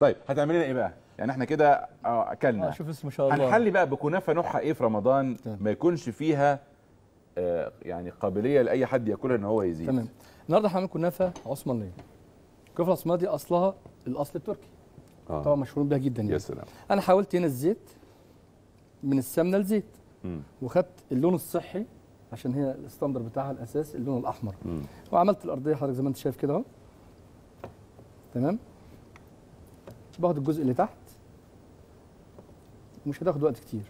طيب هتعملي لنا ايه بقى يعني احنا كده اه اكلنا آه، شوف اسم ما شاء الله هنحلي بقى بكنافه نوعها ايه في رمضان تمام. ما يكونش فيها آه يعني قابليه لاي حد ياكلها ان هو يزيد تمام النهارده هنعمل كنافه عثمانيه الكنافه العثمانيه دي اصلها الاصل التركي طبعا اه مشهورين بيها جدا يا يعني سلام انا حاولت هنا الزيت من السمنه لزيت مم. وخدت اللون الصحي عشان هي الستاندر بتاعها الاساس اللون الاحمر مم. وعملت الارضيه حضرتك زي ما انت شايف كده اهو تمام باخد الجزء اللي تحت مش هتاخد وقت كتير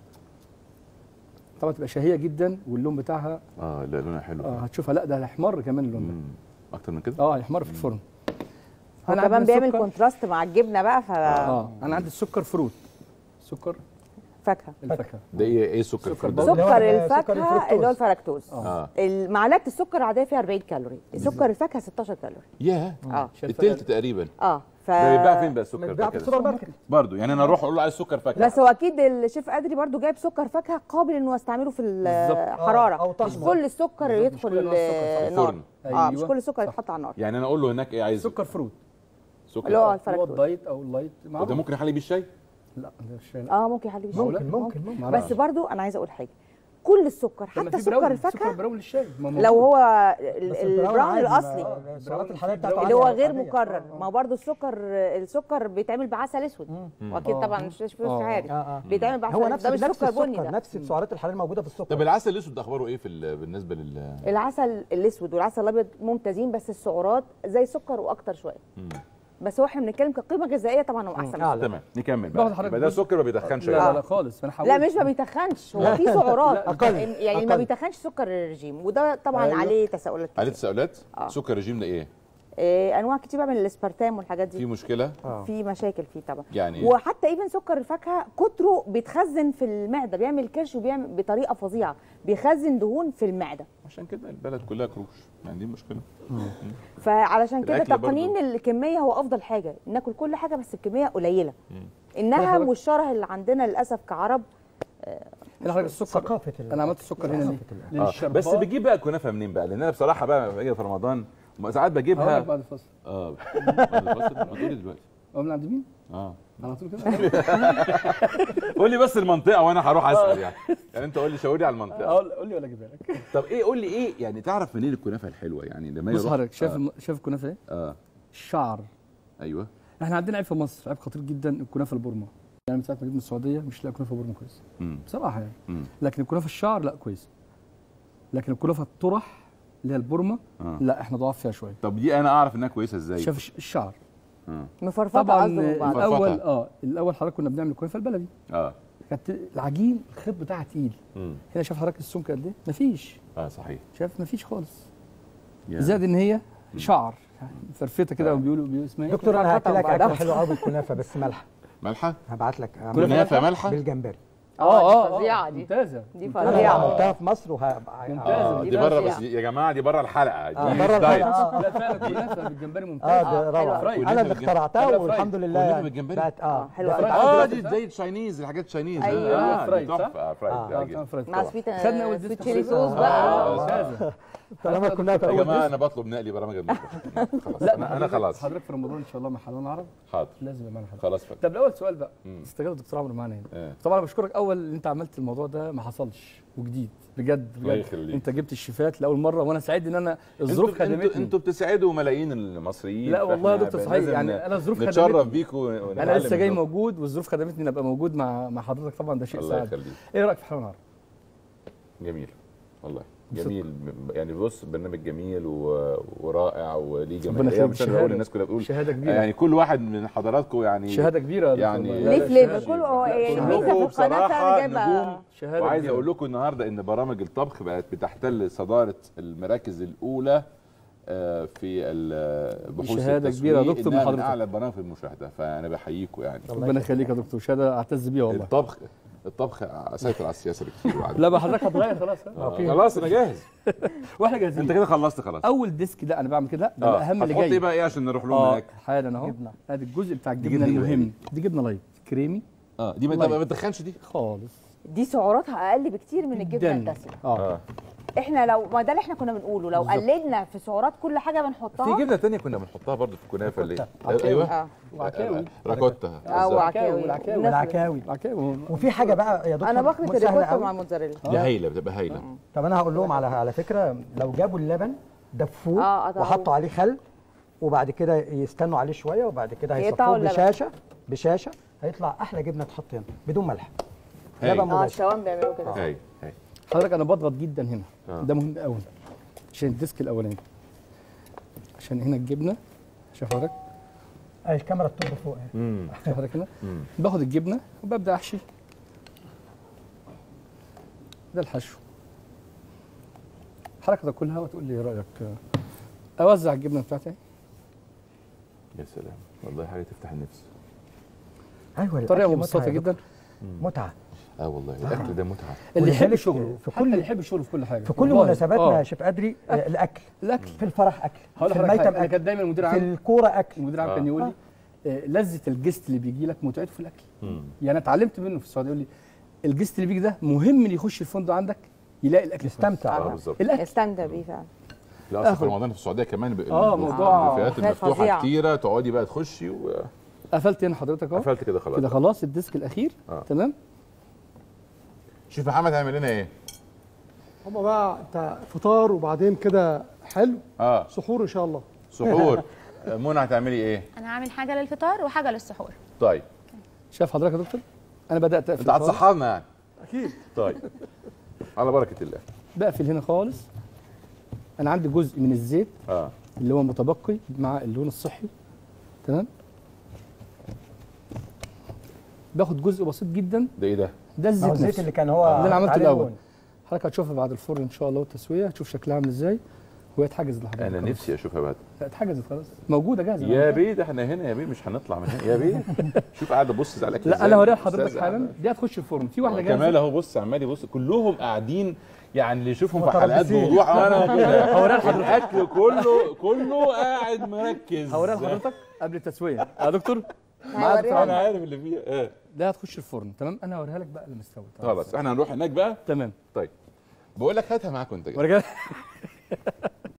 طبعا تبقى شهيه جدا واللون بتاعها اه لا لونها حلو اه هتشوفها لا ده هيحمر كمان اللون ده مم. اكتر من كده اه هيحمر في الفرن هو أنا كمان عندي بيعمل السكر- كونتراست مع الجبنه بقى ف اه انا عندي السكر فروت سكر فاكهه الفاكهه ده ايه ايه سكر سكر الفرد بودرة. ده؟ اللي هو سكر ال- سكر الفاكهه الفركتوز. اللي هو الفركتوز اه معلقه السكر العاديه فيها 40 كالوري سكر الفاكهه 16 كالوري ياه اه شايف التلت تقريبا اه ف ده بيتباع فين بقى السكر بيتباع في الفاكهه السوبر ده؟ ماركت برضه يعني انا اروح اقول له عايز سكر فاكهه بس هو اكيد الشيف ادري برضو جايب سكر فاكهه قابل انه استعمله في بالظبط. الحراره أو مش طحن. كل السكر بالظبط، مش يدخل كل نوع السكر. النار الفرن. اه مش أيوة. كل السكر صح. يتحط على النار يعني انا اقول له هناك ايه عايز سكر فروت سكر اللي هو اللي هو الفركتوز الدايت او اللايت معروف. وده ممكن احلي بيه الشاي لا ده الشاي لا اه ممكن يحلي بيه معقولة؟ شوية. ممكن ممكن معرفش. بس برضو انا عايزه اقول حاجه كل السكر طب ما حتى في سكر براون، سكر الفاكهه براون للشاي ما هو لو موجود. هو ال- بس البراون عادي، الاصلي ما- السعرات الحراريه بتاعته اللي هو عالية، غير عادية. مكرر ما هو برضو السكر السكر بيتعمل بعسل اسود واكيد آه. طبعا مش مش مش آه. عارف اه اه بيتعمل بعسل هو أسود. نفس ده مش نفس سكر بني السكر ده نفس السعرات الحراريه الموجوده في السكر طب العسل الاسود ده اخباره ايه في ال- بالنسبه لل العسل الاسود والعسل الابيض ممتازين بس السعرات زي السكر واكتر شويه مم. بس هو احنا بنتكلم كقيمه غذائيه طبعا هو احسن أعلى. تمام نكمل باخد بقى حضرتك يبقى ده جزء- سكر ما بيدخنش لا يا لا جماعة. لا خالص انا حاولت لا مش ما بيتخنش هو في سعرات أقل. يعني ما أقل. بيتخنش سكر الرجيم وده طبعا أيوة. عليه تساؤلات عليه كتير تساؤلات آه. سكر رجيم ده ايه إيه انواع كتير بقى من الاسبرتام والحاجات في دي مشكله اه في مشاكل فيه طبعا يعني إيه؟ وحتى ايفن سكر الفاكهه كتره بيتخزن في المعده بيعمل كرش وبيعمل بطريقه فظيعه بيخزن دهون في المعده عشان كده البلد كلها كروش يعني دي مشكله فعلشان كده الأكل تقنين برضو. الكميه هو افضل حاجه ناكل كل حاجه بس بكميه قليله انها حضرتك- والشره اللي عندنا للاسف كعرب هنا حضرتك السكر ثقافه ال- انا عملت السكر هنا ليه؟ ثقافة ال- آه. للشربات بس بتجيب بقى الكنافه منين بقى لان انا بصراحه بقى باجي في رمضان ساعات بجيبها هقول لك بعد الفصل اه بعد الفاصل ما تقولي دلوقتي هو من عند مين؟ اه على طول كده قول لي بس المنطقه وانا هروح اسال يعني يعني انت قول لي شاور لي على المنطقه قول قول لي ولا اجيبها لك طب ايه قول لي ايه يعني تعرف منين الكنافه الحلوه يعني لما بص يروح حضرتك شايف آه. الم- شايف الكنافه ايه؟ اه الشعر ايوه احنا عندنا عيب في مصر عيب خطير جدا الكنافه البورما يعني من ساعه ما جبنا السعوديه مش لاقي كنافه بورما كويس امم بصراحه يعني امم لكن الكنافه الشعر لا كويس لكن الكنافه الطرح اللي هي البورما آه. لا احنا ضعاف فيها شويه طب دي انا اعرف انها كويسه ازاي شايف الش- الشعر اه مفرفطه طبعا قصده من بعض. الاول مفرفطة. اه الاول حضرتك كنا بنعمل الكنافه البلدي اه كانت العجين الخيط بتاعها تقيل امم هنا شايف حضرتك السمك قد ايه مفيش اه صحيح شايف مفيش خالص يا. زائد ان هي شعر يعني فرفته كده آه. بيقولوا بيقولوا اسمها ايه دكتور انا هاكلك بعدها. اكله حلوه قوي بالكنافه بس ملح مالحه هبعت لك كنافه مالحه بالجمبري آه، دي فظيعة دي. ممتازه دي انا فظيعه عملتها في مصر وهبقى ممتازة. اه دي دي بره فظيعة. بس يا جماعه دي بره الحلقه دي آه، بره دايت. الحلقة. لا فعلا كنافه بالجمبري اه ممتازه ده حلوة. روعه فرايد. انا اللي اخترعتها كنافة والحمد لله كنافة يعني بالجمبري؟ بقت اه آه، حلوة بقت أوي. اه عندي دي زي التشاينيز الحاجات التشاينيز أيوة. اه دي فرايد، صح؟ تحفه آه، فرايد آه. ده آه، جدا. كان فرايد مع طبعا. سويت خدنا أول سويت ديسك تشيلي في صوص الصوص. بقى آه. ممتازه طالما كنافه يا أول جماعه ديسك. انا بطلب نقلي برامج المطبخ خلاص لا انا انا حضرتك- خلاص حضرتك في رمضان ان شاء الله مع حلال عرب حاضر لازم يبقى معانا حلال خلاص فك طب الاول سؤال بقى مم. استجابه الدكتور عمرو معانا هنا آه. طبعا انا بشكرك اول ان انت عملت الموضوع ده ما حصلش وجديد بجد الله بجد يخليك. انت جبت الشيفات لاول مره وانا سعيد ان انا الظروف انتوا- انتوا خدمتني انتوا بتسعدوا ملايين المصريين لا والله يا فإحنا دكتور صحيح لازم يعني انا الظروف نتشرف خدمتني بيكوا انا ونتعلم لسه جاي منكم. موجود والظروف خدمتني ان ابقى موجود مع مع حضرتك طبعا ده شيء الله سعيد يخليك ايه رايك في حلال عرب جميل والله بصدق. جميل يعني بص برنامج جميل و... ورائع وليه ربنا جماهيريه يخليك مش انا بقول شهادة. الناس كلها بتقول شهاده كبيره يعني كل واحد من حضراتكم يعني شهاده كبيره يا دكتور يعني والله. لا، ليه لا، فليفر شهادة- كله هو لا، يعني كلكم ميزه في القناه بصراحة فانا جايبه نجوم. شهاده وعايز كبيرة. اقول لكم النهارده ان برامج الطبخ بقت بتحتل صداره المراكز الاولى آه، في ال- بحوث شهادة التسويق كبيرة يا دكتور من إنها من حضرتك. اعلى برامج المشاهده فانا بحييكم يعني ربنا يخليك يا دكتور شهاده اعتز بيها والله الطبخ الطبخ سيطر على السياسه بكتير وعد. لا بقى حضرتك هتغير خلاص ها؟ آه، خلاص انا جاهز واحنا انت جاهزين كده خلصت خلاص اول ديسك ده انا بعمل كده ده اه الاهم اللي هتحط جاي ايه بقى ايه عشان نروح لهم اه هناك حالا اهو جبنة. ادي الجزء بتاع دي الجبنه جبنة المهم دي جبنه لايت كريمي اه دي ما لايت. ما بتخنش دي خالص دي سعراتها اقل بكتير من الجبنه جدا الدسمه اه اه احنا لو ما ده اللي احنا كنا بنقوله لو بالظبط. قلدنا في سعرات كل حاجه في بنحطها جبنه تانية كنا بنحطها برضو في الكنافه اللي عكاوي. ايوه اه وعكاوي راكوتا اه بالظبط. وعكاوي والعكاوي. ونفس- والعكاوي عكاوي وفي حاجه بقى يا دكتور انا بخلط سهلة الريكوتا قوي. مع الموتزاريلا دي هايله بتبقى هايله طب انا هقول لهم على على فكره لو جابوا اللبن دفوه آه، قطعوه. وحطوا عليه خل وبعد كده يستنوا عليه شويه وبعد كده يقطعوا هيصفوه اللبن. بشاشه بشاشه هيطلع احلى جبنه تحط هنا بدون ملح هاي. لبن اه مباشر الشوام بيعملوا كده هاي هاي حضرتك انا بضغط جدا هنا آه. ده مهم قوي عشان الديسك الاولاني عشان هنا الجبنه شوف حضرتك آه، الكاميرا الطب فوق اهي. امم شوف حضرتك هنا مم. باخد الجبنه وببدا احشي ده الحشو حضرتك تاكلها وتقول لي ايه رايك اوزع الجبنه بتاعتي يا سلام والله حاجه تفتح النفس ايوه طريقه الأكل مبسطه متعة يا جدا دكتور. متعه اه والله الاكل ده متعه اللي يحب ولذلك شغله في في كل- كل اللي يحب شغله في كل حاجه في كل والله. مناسباتنا آه. يا شيف ادري آه، الاكل الاكل في الفرح اكل هقول في لحضرتك حاجة، الميتم انا اكل كان دايما المدير في عام الكوره اكل المدير عام آه. كان يقول لي آه، لذه الجست اللي بيجي لك متعته في الاكل مم. يعني اتعلمت منه في السعوديه يقول لي الجست اللي بيجي ده مهم اللي يخش الفندق عندك يلاقي الاكل كويس. يستمتع اه آه. بالظبط الاكل استمتع بيه فعلا لا اصل في آخد. رمضان في السعوديه كمان ب- آه، موضوع- البوفيهات بوفيهات المفتوحه فظيعة. كتيره تقعدي بقى تخشي وقفلت قفلت هنا حضرتك اهو كده خلاص كده خلاص الديسك الاخير آه. تمام شوف محمد هيعمل لنا ايه هما بقى انت فطار وبعدين كده حلو اه سحور ان شاء الله سحور آه، منى هتعملي ايه انا هعمل حاجه للفطار وحاجه للسحور طيب شايف حضرتك يا دكتور انا بدات اقفل انت خالص. هتصحى يعني اكيد طيب على بركه الله بقفل هنا خالص انا عندي جزء من الزيت اه اللي هو متبقي مع اللون الصحي تمام باخد جزء بسيط جدا ده ايه ده ده ما هو الزيت الزيت نفسه اللي كان هو اللي انا عملته عليه الاول لون. حضرتك هتشوفها بعد الفرن ان شاء الله والتسويه هتشوف شكلها عامل ازاي وهي اتحجزت لحضرتك انا خلاص. نفسي اشوفها بعد لا اتحجزت خلاص موجوده جاهزه يا بيه ده احنا هنا يا بيه مش هنطلع من هنا يا بيه شوف قاعد ابص على الاكل لا إزاي. انا هوريها لحضرتك أستاذ حالا أحمد. دي هتخش الفرن في واحده كمال جاهزه اهو بص عمال يبص كلهم قاعدين يعني اللي يشوفهم في حلقات متربصين. بوضوح انا كده هوريها لحضرتك الاكل كله كله قاعد مركز هوريها لحضرتك قبل التسويه يا دكتور هيوريها انا عارف اللي فيها اه ده هتخش الفرن تمام انا هوريها لك بقى المستوي تمام. خلاص احنا هنروح هناك بقى تمام طيب بقول لك هاتها معاك وانت جاي ورجال